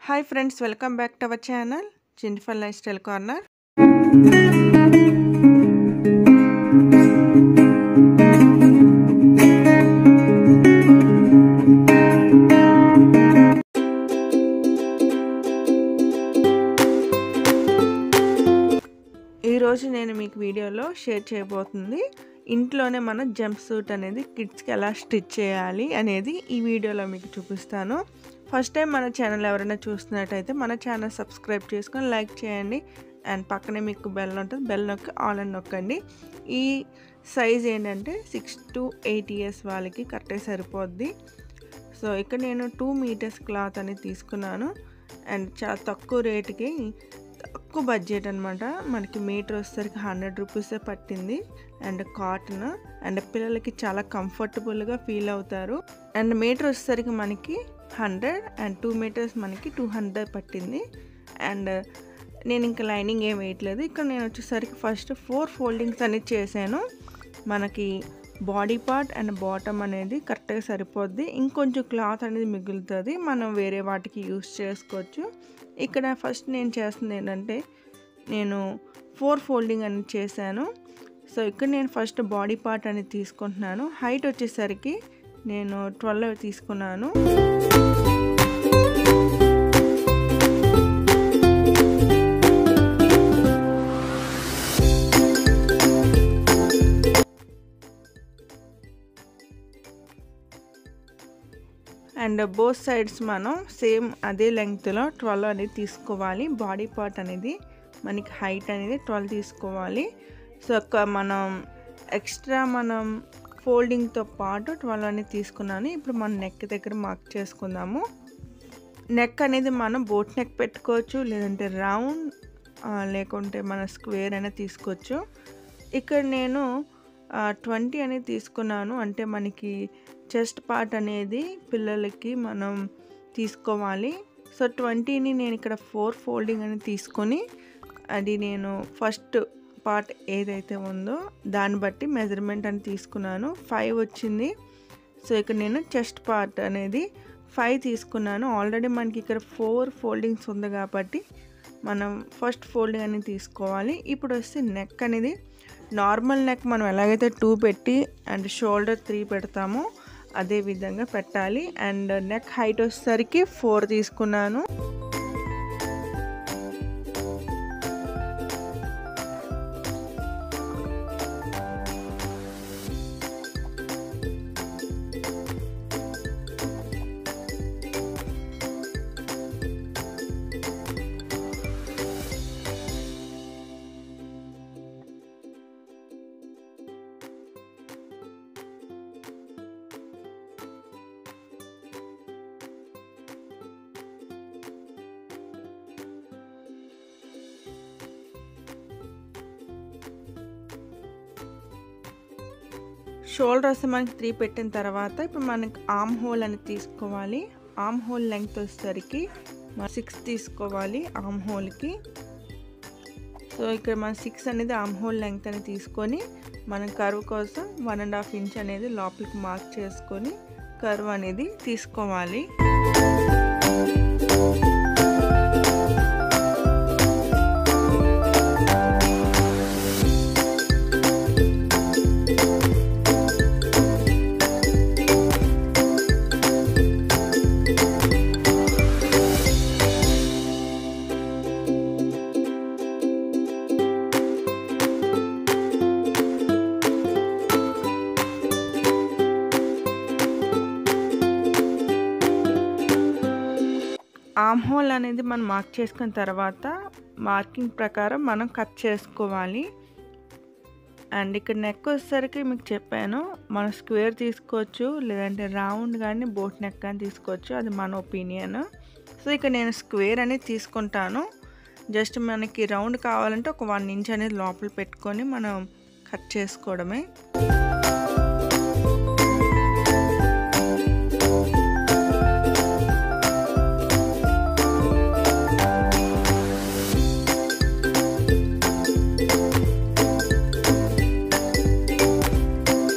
hi friends welcome back to our channel జిన్ఫర్ lifestyle corner ఈరోజు నేను మీకు వీడియోలో షేర్ చేయబోతుంది ఇంట్లోనే మనం జంప్ సూట్ అనేది కిడ్స్కి ఎలా స్టిచ్ చేయాలి అనేది ఈ వీడియోలో మీకు చూపిస్తాను ఫస్ట్ టైం మన ఛానల్ ఎవరైనా చూస్తున్నట్టయితే మన ఛానల్ సబ్స్క్రైబ్ చేసుకొని లైక్ చేయండి అండ్ పక్కనే మీకు బెల్ ఉంటుంది బెల్ నొక్కి ఆల్ అని నొక్కండి ఈ సైజ్ ఏంటంటే సిక్స్ టు ఎయిట్ ఇయర్స్ వాళ్ళకి కరెక్ట్గా సరిపోద్ది సో ఇక్కడ నేను టూ మీటర్స్ క్లాత్ అనేది తీసుకున్నాను అండ్ చాలా తక్కువ రేటుకి తక్కువ బడ్జెట్ అనమాట మనకి మీటర్ వచ్చేసరికి హండ్రెడ్ రూపీసే పట్టింది అండ్ కాటన్ అండ్ పిల్లలకి చాలా కంఫర్టబుల్గా ఫీల్ అవుతారు అండ్ మీటర్ వచ్చేసరికి మనకి హండ్రెడ్ అండ్ టూ మీటర్స్ మనకి టూ హండ్రెడ్ పట్టింది అండ్ నేను ఇంకా లైనింగ్ ఏం వేయట్లేదు ఇక్కడ నేను వచ్చేసరికి ఫస్ట్ ఫోర్ ఫోల్డింగ్స్ అనేది చేశాను మనకి బాడీ పార్ట్ అండ్ బాటమ్ అనేది కరెక్ట్గా సరిపోద్ది ఇంకొంచెం క్లాత్ అనేది మిగులుతుంది మనం వేరే వాటికి యూస్ చేసుకోవచ్చు ఇక్కడ ఫస్ట్ నేను చేస్తుంది ఏంటంటే నేను ఫోర్ ఫోల్డింగ్ అనేది చేశాను సో ఇక్కడ నేను ఫస్ట్ బాడీ పార్ట్ అనేది తీసుకుంటున్నాను హైట్ వచ్చేసరికి నేను ట్వెల్వ్ తీసుకున్నాను అండ్ బోత్ సైడ్స్ మనం సేమ్ అదే లెంగ్త్లో ట్వెల్వ్ అనేది తీసుకోవాలి బాడీ పార్ట్ అనేది మనకి హైట్ అనేది ట్వెల్వ్ తీసుకోవాలి సో మనం ఎక్స్ట్రా మనం ఫోల్డింగ్తో పాటు ట్వెల్వ్ అనేది తీసుకున్నాను ఇప్పుడు మనం నెక్ దగ్గర మార్క్ చేసుకుందాము నెక్ అనేది మనం బోట్ నెక్ పెట్టుకోవచ్చు లేదంటే రౌండ్ లేకుంటే మన స్క్వేర్ అయినా తీసుకోవచ్చు ఇక్కడ నేను ట్వంటీ అనేది తీసుకున్నాను అంటే మనకి చెస్ట్ పార్ట్ అనేది పిల్లలకి మనం తీసుకోవాలి సో ట్వంటీని నేను ఇక్కడ ఫోర్ ఫోల్డింగ్ అని తీసుకొని అది నేను ఫస్ట్ పార్ట్ ఏదైతే ఉందో దాన్ని బట్టి మెజర్మెంట్ అని తీసుకున్నాను ఫైవ్ వచ్చింది సో ఇక్కడ నేను చెస్ట్ పార్ట్ అనేది ఫైవ్ తీసుకున్నాను ఆల్రెడీ మనకి ఇక్కడ ఫోర్ ఫోల్డింగ్స్ ఉంది కాబట్టి మనం ఫస్ట్ ఫోల్డింగ్ అనేది తీసుకోవాలి ఇప్పుడు వస్తే నెక్ అనేది నార్మల్ నెక్ మనం ఎలాగైతే టూ పెట్టి అండ్ షోల్డర్ త్రీ పెడతామో అదే విధంగా పెట్టాలి అండ్ నెక్ హైట్ వచ్చేసరికి ఫోర్ తీసుకున్నాను షోల్డర్ వస్తే మనకి త్రీ పెట్టిన తర్వాత ఇప్పుడు మనకి ఆమ్ హోల్ అని తీసుకోవాలి ఆమ్ హోల్ లెంగ్త్ వచ్చేసరికి సిక్స్ తీసుకోవాలి ఆమ్ హోల్కి సో ఇక్కడ మన సిక్స్ అనేది ఆమ్ హోల్ లెంగ్త్ అని తీసుకొని మనం కర్వ్ కోసం వన్ అండ్ హాఫ్ ఇంచ్ అనేది లోపలికి మార్క్ చేసుకొని కర్వ్ అనేది తీసుకోవాలి ఆమ్ హోల్ అనేది మనం మార్క్ చేసుకున్న తర్వాత మార్కింగ్ ప్రకారం మనం కట్ చేసుకోవాలి అండ్ ఇక్కడ నెక్ వచ్చేసరికి మీకు చెప్పాను మనం స్క్వేర్ తీసుకోవచ్చు లేదంటే రౌండ్ కానీ బోట్ నెక్ కానీ తీసుకోవచ్చు అది మన ఒపీనియన్ సో ఇక్కడ నేను స్క్వేర్ అనేది తీసుకుంటాను జస్ట్ మనకి రౌండ్ కావాలంటే ఒక వన్ ఇంచ్ అనేది లోపల పెట్టుకొని మనం కట్ చేసుకోవడమే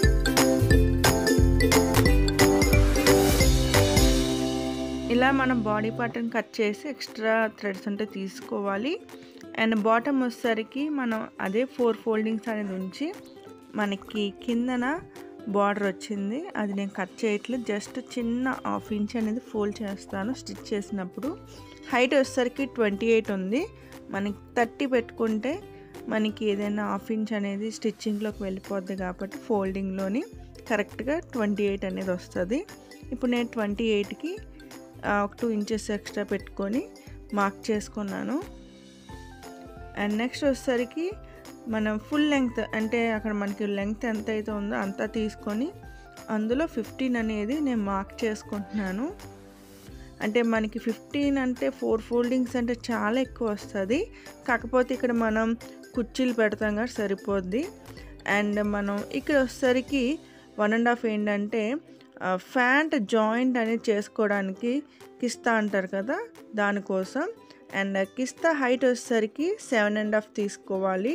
ఇలా మనం బాడీ బాడీ పార్ట్ని కట్ చేసి ఎక్స్ట్రా థ్రెడ్స్ ఉంటే తీసుకోవాలి అండ్ బాటమ్ వచ్చేసరికి మనం అదే ఫోర్ ఫోల్డింగ్స్ అనేది ఉంచి మనకి కిందన బార్డర్ వచ్చింది అది నేను కట్ చేయట్లేదు జస్ట్ చిన్న హాఫ్ ఇంచ్ అనేది ఫోల్డ్ చేస్తాను స్టిచ్ చేసినప్పుడు హైట్ వచ్చేసరికి ట్వంటీ ఎయిట్ ఉంది మనకి థర్టీ పెట్టుకుంటే మనకి ఏదైనా హాఫ్ ఇంచ్ అనేది స్టిచ్చింగ్లోకి వెళ్ళిపోద్ది కాబట్టి ఫోల్డింగ్లోని కరెక్ట్గా ట్వంటీ ఎయిట్ అనేది వస్తుంది ఇప్పుడు నేను ట్వంటీ ఎయిట్కి ఒక టూ ఇంచెస్ ఎక్స్ట్రా పెట్టుకొని మార్క్ చేసుకున్నాను అండ్ నెక్స్ట్ వచ్చేసరికి మనం ఫుల్ లెంగ్త్ అంటే అక్కడ మనకి లెంగ్త్ ఎంత అయితే ఉందో అంతా తీసుకొని అందులో ఫిఫ్టీన్ అనేది నేను మార్క్ చేసుకుంటున్నాను అంటే మనకి ఫిఫ్టీన్ అంటే ఫోర్ ఫోల్డింగ్స్ అంటే చాలా ఎక్కువ వస్తుంది కాకపోతే ఇక్కడ మనం కుర్చీలు పెడతాం కదా సరిపోద్ది అండ్ మనం ఇక్కడ వచ్చేసరికి వన్ అండ్ హాఫ్ ఏంటంటే ఫ్యాంట్ జాయింట్ అనేది చేసుకోవడానికి కిస్తా అంటారు కదా దానికోసం అండ్ కిస్తా హైట్ వచ్చేసరికి సెవెన్ అండ్ హాఫ్ తీసుకోవాలి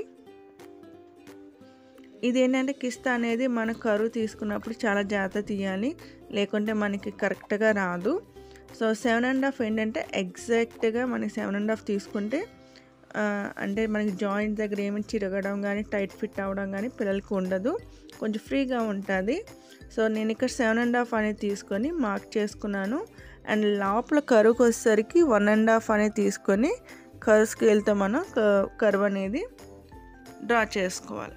ఇది ఏంటంటే కిస్తా అనేది మన కరువు తీసుకున్నప్పుడు చాలా జాగ్రత్త తీయాలి లేకుంటే మనకి కరెక్ట్గా రాదు సో సెవెన్ అండ్ హాఫ్ ఏంటంటే ఎగ్జాక్ట్గా మనకి సెవెన్ అండ్ హాఫ్ తీసుకుంటే అంటే మనకి జాయింట్ దగ్గర ఏమి చిరగడం కానీ టైట్ ఫిట్ అవ్వడం కానీ పిల్లలకి ఉండదు కొంచెం ఫ్రీగా ఉంటుంది సో నేను ఇక్కడ సెవెన్ అండ్ హాఫ్ అనేది తీసుకొని మార్క్ చేసుకున్నాను అండ్ లోపల కరువుకి వచ్చేసరికి వన్ అండ్ హాఫ్ అనేది తీసుకొని కర్వ్ స్కేల్తో మనం కర్వ్ అనేది డ్రా చేసుకోవాలి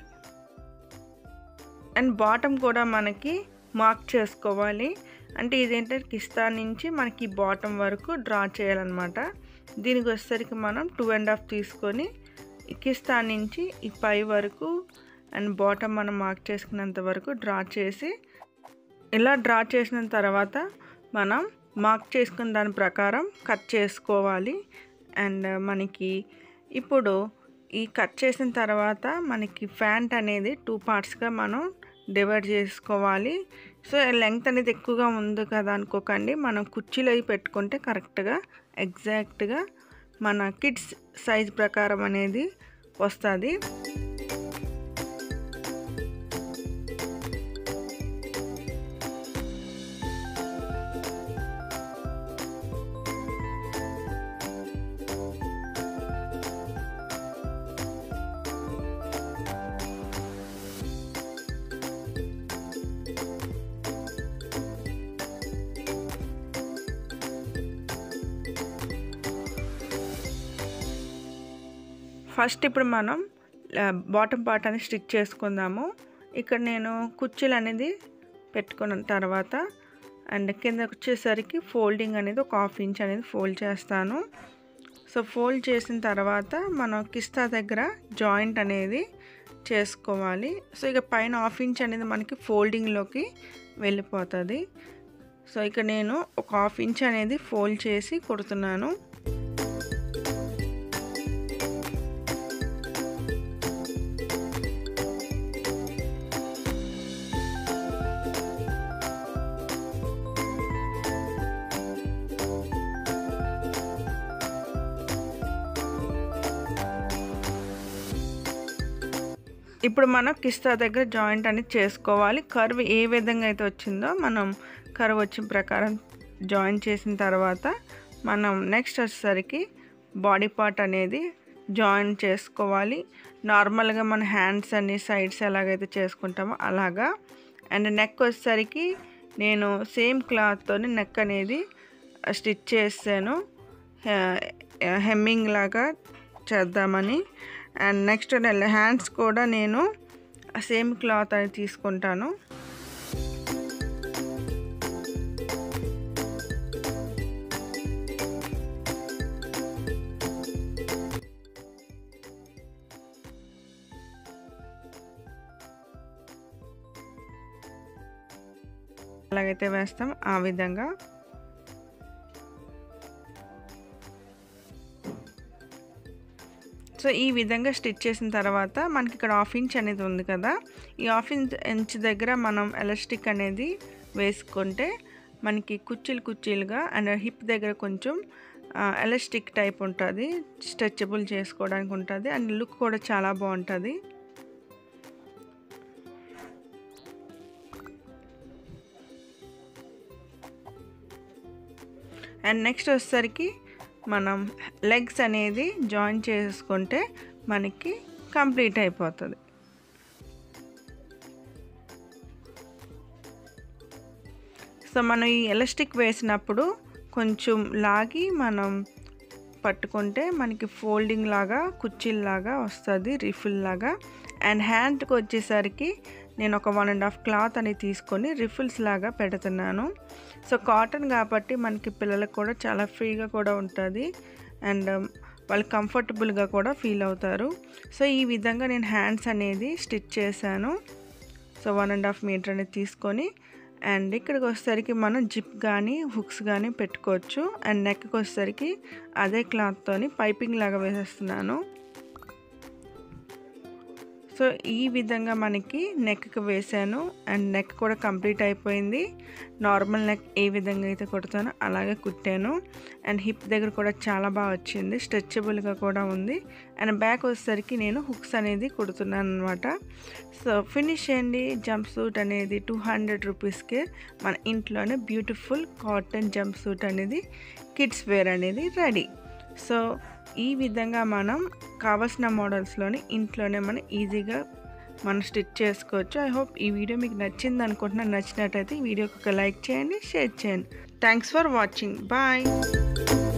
అండ్ బాటమ్ కూడా మనకి మార్క్ చేసుకోవాలి అంటే ఇదేంటంటే కిస్తా నుంచి మనకి బాటమ్ వరకు డ్రా చేయాలన్నమాట దీనికి వచ్చేసరికి మనం టూ అండ్ హాఫ్ తీసుకొని కిస్తా నుంచి ఈ పై వరకు అండ్ బాటమ్ మనం మార్క్ చేసుకున్నంత వరకు డ్రా చేసి ఇలా డ్రా చేసిన తర్వాత మనం మార్క్ చేసుకున్న దాని ప్రకారం కట్ చేసుకోవాలి అండ్ మనకి ఇప్పుడు ఈ కట్ చేసిన తర్వాత మనకి ఫ్యాంట్ అనేది టూ పార్ట్స్గా మనం డివైడ్ చేసుకోవాలి సో లెంగ్త్ అనేది ఎక్కువగా ఉంది కదా అనుకోకండి మనం కుర్చీలు అవి పెట్టుకుంటే కరెక్ట్గా ఎగ్జాక్ట్గా మన కిడ్స్ సైజ్ ప్రకారం అనేది వస్తుంది ఫస్ట్ ఇప్పుడు మనం బాటమ్ పార్ట్ అనేది స్టిచ్ చేసుకుందాము ఇక్కడ నేను కుర్చీలు అనేది పెట్టుకున్న తర్వాత అండ్ కింద వచ్చేసరికి ఫోల్డింగ్ అనేది ఒక హాఫ్ ఇంచ్ అనేది ఫోల్డ్ చేస్తాను సో ఫోల్డ్ చేసిన తర్వాత మనం కిస్తా దగ్గర జాయింట్ అనేది చేసుకోవాలి సో ఇక పైన హాఫ్ ఇంచ్ అనేది మనకి ఫోల్డింగ్లోకి వెళ్ళిపోతుంది సో ఇక నేను ఒక హాఫ్ ఇంచ్ అనేది ఫోల్డ్ చేసి కుడుతున్నాను ఇప్పుడు మనం కిస్తా దగ్గర జాయింట్ అనేది చేసుకోవాలి కర్వ్ ఏ విధంగా అయితే వచ్చిందో మనం కర్వ్ వచ్చిన ప్రకారం జాయిన్ చేసిన తర్వాత మనం నెక్స్ట్ వచ్చేసరికి బాడీ పార్ట్ అనేది జాయిన్ చేసుకోవాలి నార్మల్గా మన హ్యాండ్స్ అన్ని సైడ్స్ ఎలాగైతే చేసుకుంటామో అలాగా అండ్ నెక్ వచ్చేసరికి నేను సేమ్ క్లాత్తో నెక్ అనేది స్టిచ్ చేసాను హెమ్మింగ్ లాగా చేద్దామని అండ్ నెక్స్ట్ హ్యాండ్స్ కూడా నేను సేమ్ క్లాత్ అని తీసుకుంటాను ఎలాగైతే వేస్తాం ఆ విధంగా సో ఈ విధంగా స్టిచ్ చేసిన తర్వాత మనకి ఇక్కడ హాఫ్ ఇంచ్ అనేది ఉంది కదా ఈ హాఫ్ ఇంచ్ ఇంచ్ దగ్గర మనం ఎలాస్టిక్ అనేది వేసుకుంటే మనకి కుర్చీలు కుర్చీలుగా అండ్ హిప్ దగ్గర కొంచెం ఎలాస్టిక్ టైప్ ఉంటుంది స్ట్రెచబుల్ చేసుకోవడానికి ఉంటుంది అండ్ లుక్ కూడా చాలా బాగుంటుంది అండ్ నెక్స్ట్ వచ్చేసరికి మనం లెగ్స్ అనేది జాయిన్ చేసుకుంటే మనకి కంప్లీట్ అయిపోతుంది సో మనం ఈ ఎలాస్టిక్ వేసినప్పుడు కొంచెం లాగి మనం పట్టుకుంటే మనకి ఫోల్డింగ్ లాగా కుర్చీలాగా వస్తుంది రిఫిల్ లాగా అండ్ హ్యాండ్కి వచ్చేసరికి నేను ఒక వన్ అండ్ హాఫ్ క్లాత్ అనేది తీసుకొని రిఫిల్స్ లాగా పెడుతున్నాను సో కాటన్ కాబట్టి మనకి పిల్లలకు కూడా చాలా ఫ్రీగా కూడా ఉంటుంది అండ్ వాళ్ళు కంఫర్టబుల్గా కూడా ఫీల్ అవుతారు సో ఈ విధంగా నేను హ్యాండ్స్ అనేది స్టిచ్ చేశాను so one and half meter అనేది తీసుకొని అండ్ ఇక్కడికి వచ్చేసరికి మనం జిప్ కానీ హుక్స్ కానీ పెట్టుకోవచ్చు అండ్ నెక్కి వచ్చేసరికి అదే క్లాత్తోని పైపింగ్ లాగా వేసేస్తున్నాను సో ఈ విధంగా మనకి నెక్కి వేసాను అండ్ నెక్ కూడా కంప్లీట్ అయిపోయింది నార్మల్ నెక్ ఏ విధంగా అయితే కుడతానో అలాగే కుట్టాను అండ్ హిప్ దగ్గర కూడా చాలా బాగా వచ్చింది స్ట్రెచబుల్గా కూడా ఉంది అండ్ బ్యాక్ వచ్చేసరికి నేను హుక్స్ అనేది కుడుతున్నాను అనమాట సో ఫినిష్ చేయండి జంప్ సూట్ అనేది టూ హండ్రెడ్ రూపీస్కే మన ఇంట్లోనే బ్యూటిఫుల్ కాటన్ జంప్ సూట్ అనేది కిడ్స్ వేర్ అనేది రెడీ సో ఈ విధంగా మనం కావాల్సిన మోడల్స్లోని ఇంట్లోనే మనం ఈజీగా మనం స్టిచ్ చేసుకోవచ్చు ఐ హోప్ ఈ వీడియో మీకు నచ్చింది అనుకుంటున్నాను నచ్చినట్టయితే ఈ వీడియోకి ఒక లైక్ చేయండి షేర్ చేయండి థ్యాంక్స్ ఫర్ వాచింగ్ బాయ్